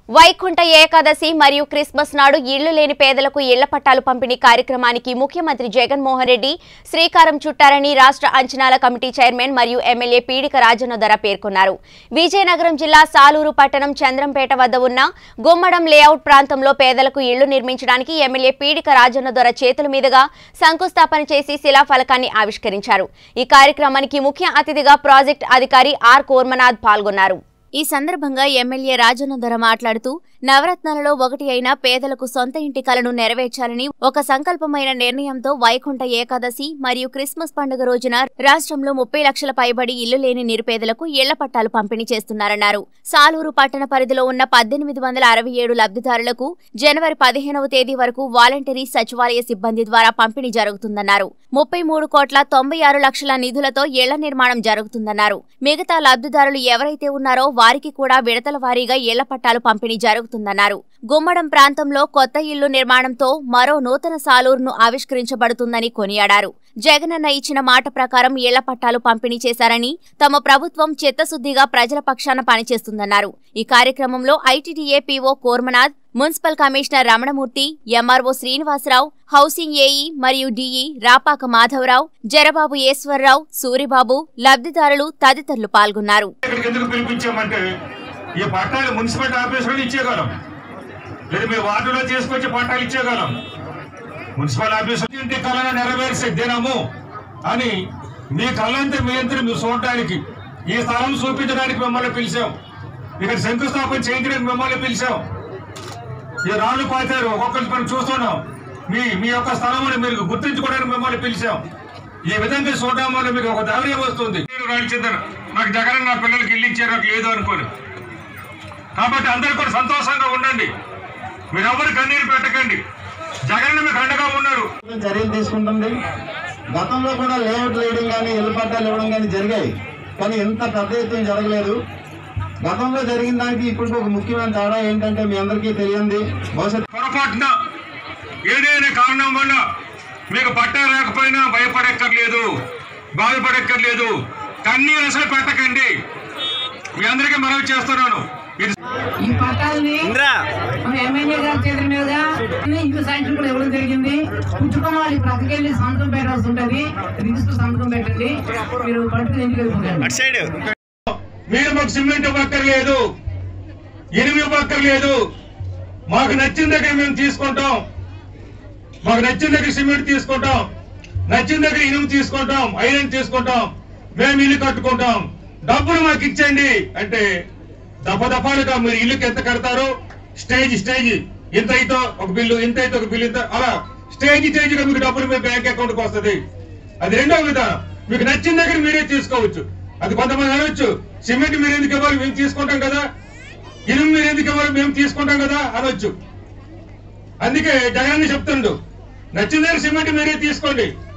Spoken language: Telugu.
వైకుంఠ ఏకాదశి మరియు క్రిస్మస్ నాడు ఇళ్లు లేని పేదలకు ఇళ్ల పట్టాలు పంపిణీ కార్యక్రమానికి ముఖ్యమంత్రి జగన్మోహన్ రెడ్డి శ్రీకారం చుట్టారని రాష్ట్ర అంచనాల కమిటీ చైర్మన్ మరియు ఎమ్మెల్యే పీడిక రాజన్న ధర పేర్కొన్నారు విజయనగరం జిల్లా సాలూరు పట్టణం చంద్రంపేట వద్ద ఉన్న గుమ్మడం లేఅవుట్ ప్రాంతంలో పేదలకు ఇళ్లు నిర్మించడానికి ఎమ్మెల్యే పీడిక రాజన్న ధర చేతుల మీదుగా శంకుస్థాపన చేసి శిలాఫలకాన్ని ఆవిష్కరించారు ఈ కార్యక్రమానికి ముఖ్య అతిథిగా ప్రాజెక్ట్ అధికారి ఆర్ కోర్మనాథ్ పాల్గొన్నారు ఈ సందర్భంగా ఎమ్మెల్యే రాజన్నధర మాట్లాడుతూ నవరత్నాలలో ఒకటి అయిన పేదలకు సొంత ఇంటి కలను నెరవేర్చాలని ఒక సంకల్పమైన నిర్ణయంతో వైకుంఠ ఏకాదశి మరియు క్రిస్మస్ పండుగ రోజున రాష్ట్రంలో ముప్పై లక్షల పైబడి ఇల్లు లేని నిరుపేదలకు ఇళ్ల పట్టాలు పంపిణీ చేస్తున్నారన్నారు సాలూరు పట్టణ పరిధిలో ఉన్న పద్దెనిమిది వందల అరవై ఏడు లబ్ధిదారులకు జనవరి పదిహేనవ తేదీ వరకు వాలంటరీ సచివాలయ సిబ్బంది ద్వారా పంపిణీ జరుగుతుందన్నారు ముప్పై మూడు కోట్ల తొంభై ఆరు లక్షల నిధులతో ఇళ్ల నిర్మాణం జరుగుతుందన్నారు మిగతా లబ్ధిదారులు ఎవరైతే ఉన్నారో వారికి కూడా విడతల వారీగా ఇళ్ల పట్టాలు పంపిణీ జరుగుతుందన్నారు గుమ్మడం ప్రాంతంలో కొత్త ఇల్లు నిర్మాణంతో మరో నూతన సాలూరును ఆవిష్కరించబడుతుందని కొనియాడారు జగనన్న ఇచ్చిన మాట ప్రకారం ఇళ్ల పట్టాలు పంపిణీ చేశారని తమ ప్రభుత్వం చిత్తశుద్దిగా ప్రజల పక్షాన పనిచేస్తుందన్నారు ఈ కార్యక్రమంలో ITDA PO Kormanath municipal commissioner Ramanamurthy MRO Srinivasarao housing AE మరియు డీఈ రాపాక మాధవరావు జరబాబు ఈశ్వర్రావు సూరిబాబు లబ్ధిదారులు తదితరులు పాల్గొన్నారు ఇక్కడికి ఎందుకు పిలిపించామంటే ఈ పట్టాలు మున్సిపల్ ఆఫీసులో ఇచ్చేయగలం లేదా మీ వార్డులో తీసుకొచ్చి పట్టాలు ఇచ్చేయగలం మున్సిపల్ ఆఫీసు ఇంటి కళను నెరవేర్చే దినము అని మీ కళ్ళంతా మీ అంతా మీరు చూడటానికి ఈ స్థలం చూపించడానికి మిమ్మల్ని పిలిచాం ఇక్కడ శంకుస్థాపన చేయించడానికి మిమ్మల్ని పిలిచాం ఈ రాళ్ళు పాతారు ఒక్కొక్కరి మనం చూస్తున్నాం మీ మీ యొక్క స్థలమును మీరు గుర్తించుకోవడానికి మిమ్మల్ని పిలిచాం ఈ విధంగా చూడడం వల్ల మీకు ఒక ధైర్యం వస్తుంది నేను రాళ్ళు చెందాను నాకు జగన్ నా పిల్లలకి ఇల్లు ఇచ్చారు నాకు లేదు అనుకోని కాబట్టి అందరూ కూడా సంతోషంగా ఉండండి మీరెవరు కన్నీరు పెట్టకండి జగన్ మీకు అండగా ఉన్నారు చర్యలు తీసుకుంటుంది గతంలో కూడా లేఅవుట్ వేయడం కానీ ఇళ్ల పట్టాలు ఇవ్వడం కానీ జరిగాయి కానీ ఇంత పెద్ద ఎత్తున జరగలేదు గతంలో జరిగిన దానికి ఇప్పుడు ఒక ముఖ్యమైన తేడా ఏంటంటే మీ అందరికీ తెలియంది బహుశా పొరపాటున ఏదైనా కారణం వల్ల మీకు పట్టా రాకపోయినా భయపడక్కర్లేదు బాధపడక్కర్లేదు కన్నీరు అసలు పెట్టకండి మీ అందరికీ మనవి చేస్తున్నాను ఇది ఈ పట్టాలని మన ఎమ్మెల్యే గారి చేతుల మీదుగా ఇంకో సాయంత్రం కూడా ఇవ్వడం జరిగింది పుచ్చుకున్న వాళ్ళు ఇప్పుడు అక్కడికెళ్ళి సంతకం పెట్టాల్సి ఉంటుంది రిజిస్టర్ సంతకం పెట్టండి మీరు పట్టుకుని ఇంటికి వెళ్ళిపోతారు మీరు మాకు సిమెంట్ ఇవ్వక్కర్లేదు ఇనుము ఇవ్వక్కర్లేదు మాకు నచ్చిన దగ్గర మేము తీసుకుంటాం మాకు నచ్చిన దగ్గర సిమెంట్ తీసుకుంటాం నచ్చిన దగ్గర ఇనుము తీసుకుంటాం ఐరన్ తీసుకుంటాం మేము ఇల్లు కట్టుకుంటాం డబ్బులు మాకు ఇచ్చేయండి అంటే దఫ దఫాలుగా మీరు ఇల్లుకి ఎంత కడతారో స్టేజ్ స్టేజ్ ఇంత అయితే ఒక బిల్లు ఇంత అయితే ఒక బిల్లు ఇంత అలా స్టేజ్ స్టేజ్ గా మీకు డబ్బులు మీ బ్యాంక్ అకౌంట్ కి వస్తుంది అది రెండో విధానం మీకు నచ్చిన దగ్గర మీరే తీసుకోవచ్చు అది కొంతమంది అనొచ్చు సిమెంట్ మీరు ఎందుకు ఇవ్వాలి మేము తీసుకుంటాం కదా ఇనుము మీరు ఎందుకు ఇవ్వాలి మేము తీసుకుంటాం కదా అనొచ్చు అందుకే జగన్ చెప్తుండు నచ్చిన దగ్గర సిమెంట్ మీరే తీసుకోండి